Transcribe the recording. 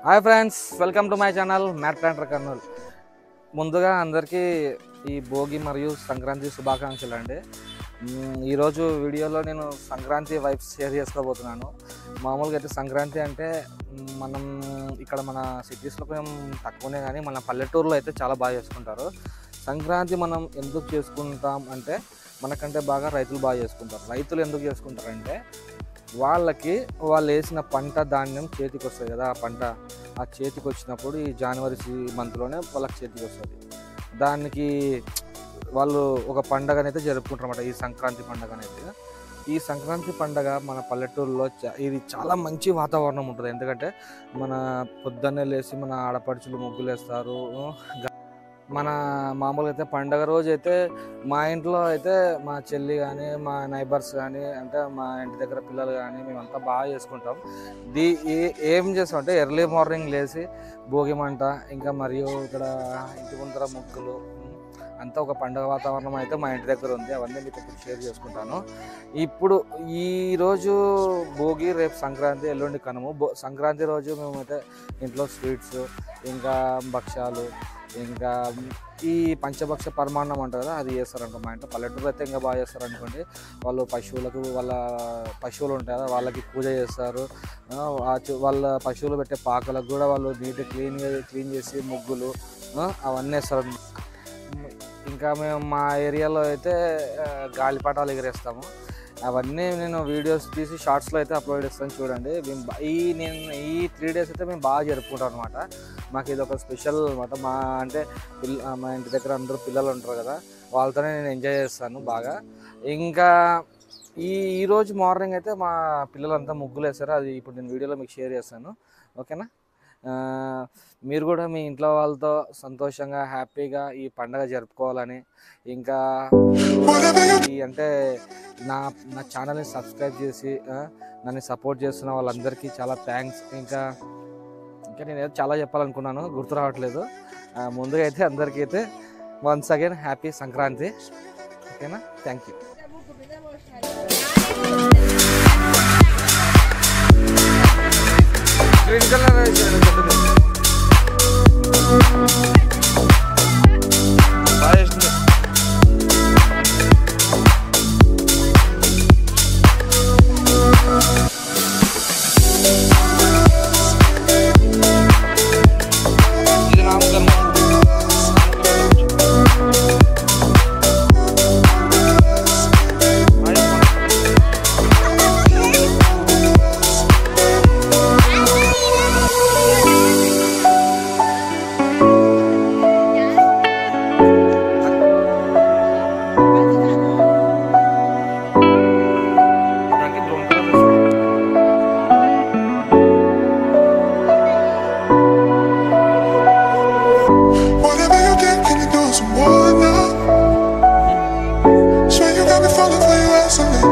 Hi friends welcome to my channel mat planter Kurnool ముందుగా అందరికీ ఈ భోగి మరియు సంక్రాంతి శుభాకాంక్షలు అండి మ్మ్, ఈరోజు వీడియోలో నేను సంక్రాంతి వైబ్స్ షేర్ చేసుకోబోతున్నాను మామూలుగా అయితే సంక్రాంతి అంటే మ్, మనం ఇక్కడ మన సిటీస్లో కొంచెం తక్కువనే కానీ మన పల్లెటూరులో అయితే చాలా బాగా చేసుకుంటారు సంక్రాంతి మనం ఎందుకు చేసుకుంటాం అంటే మనకంటే బాగా రైతులు బాగా చేసుకుంటారు రైతులు ఎందుకు చేసుకుంటారంటే వాళ్ళకి వాళ్ళు వేసిన పంట ధాన్యం చేతికి వస్తుంది కదా ఆ పంట ఆ చేతికి వచ్చినప్పుడు ఈ జనవరి మంత్లోనే వాళ్ళకి చేతికి వస్తుంది దానికి వాళ్ళు ఒక పండగనైతే జరుపుకుంటారు అన్నమాట ఈ సంక్రాంతి పండగ అనేది ఈ సంక్రాంతి పండగ మన పల్లెటూరులో చ- ఇది చాలా మంచి వాతావరణం ఉంటుంది ఎందుకంటే మన పొద్దున్నే లేచి మన ఆడపడుచులు ముగ్గులు వేస్తారు గ- మన మామూలుగా అయితే పండగ రోజు అయితే మా ఇంట్లో అయితే మా చెల్లి కానీ మా నైబర్స్ కానీ అంటే మా ఇంటి దగ్గర పిల్లలు కానీ మేమంతా బాగా చేసుకుంటాం దీ ఏ- ఏం చేస్తాం అంటే ఎర్లీ మార్నింగ్ లేచి భోగి మంట ఇంకా మరియు ఇక్కడ ఇంటి ముందర ముగ్గులు ఉమ్, అంతా ఒక పండగ వాతావరణం అయితే మా ఇంటి దగ్గర ఉంది అవన్నీ మీకు ఇప్పుడు షేర్ చేసుకుంటాను ఇప్పుడు ఈ రోజు భోగి రేపు సంక్రాంతి ఎల్లుండి కనుము బో సంక్రాంతి రోజు మేమైతే ఇంట్లో స్వీట్స్ ఇంకా భక్ష్యాలు ఇంకా ఈ పంచభక్ష పరమాన్నం అంటారు కదా అది చేస్తారంట మా ఇంట్లో పల్లెటూరు అయితే ఇంకా బాగా చేస్తారు అనుకోండి వాళ్ళు పశువులకు వాళ్ళ పశువులు ఉంటాయి కదా వాళ్ళకి పూజ చేస్తారు ఆ, ఆ చు- వాళ్ళ పశువులు పెట్టే పాకలకు కూడా వాళ్ళు నీట్ క్లీన్ క్లీన్ చేసి ముగ్గులు ఆ, అవన్నీ వేస్తారు ఇంకా మేము మా ఏరియాలో అయితే ఆ, గాలిపటాలు ఎగరేస్తాము అవన్నీ నేను వీడియోస్ తీసి షార్ట్స్లో అయితే అప్లోడ్ చేస్తాను చూడండి మేము బా- ఈ నేను ఈ త్రీ డేస్ అయితే మేము బాగా జరుపుకుంటాం అనమాట మాకు ఇది ఒక స్పెషల్ అనమాట మా అంటే పిల్ల మా ఇంటి దగ్గర అందరూ పిల్లలు ఉంటారు కదా వాళ్ళతోనే నేను ఎంజాయ్ చేస్తాను బాగా ఇంకా ఈ ఈరోజు మార్నింగ్ అయితే మా పిల్లలంతా ముగ్గులు వేస్తారు అది ఇప్పుడు నేను వీడియోలో మీకు షేర్ చేస్తాను ఓకేనా ఆ, మీరు కూడా మీ ఇంట్లో వాళ్ళతో సంతోషంగా హ్యాపీగా ఈ పండగ జరుపుకోవాలని ఇంకా ఈ అంటే నా నా ఛానల్ని సబ్స్క్రైబ్ చేసి ఆ, నన్ను సపోర్ట్ చేస్తున్న వాళ్ళందరికీ చాలా థ్యాంక్స్ ఇంకా ఇంకా నేను ఏదో చాలా చెప్పాలనుకున్నాను గుర్తు రావట్లేదు ఆ, ముందుగా అయితే అందరికీ అయితే వన్స్ అగైన్ హ్యాపీ సంక్రాంతి ఓకేనా థ్యాంక్ యూ గ్రీన్ కలర్ బాగా చేసింది ఇది నామకరణం నాకు బ్రౌన్ కలర్ వేసుకో. Whatever you get, can you do some more now? Swear you got me falling for you as something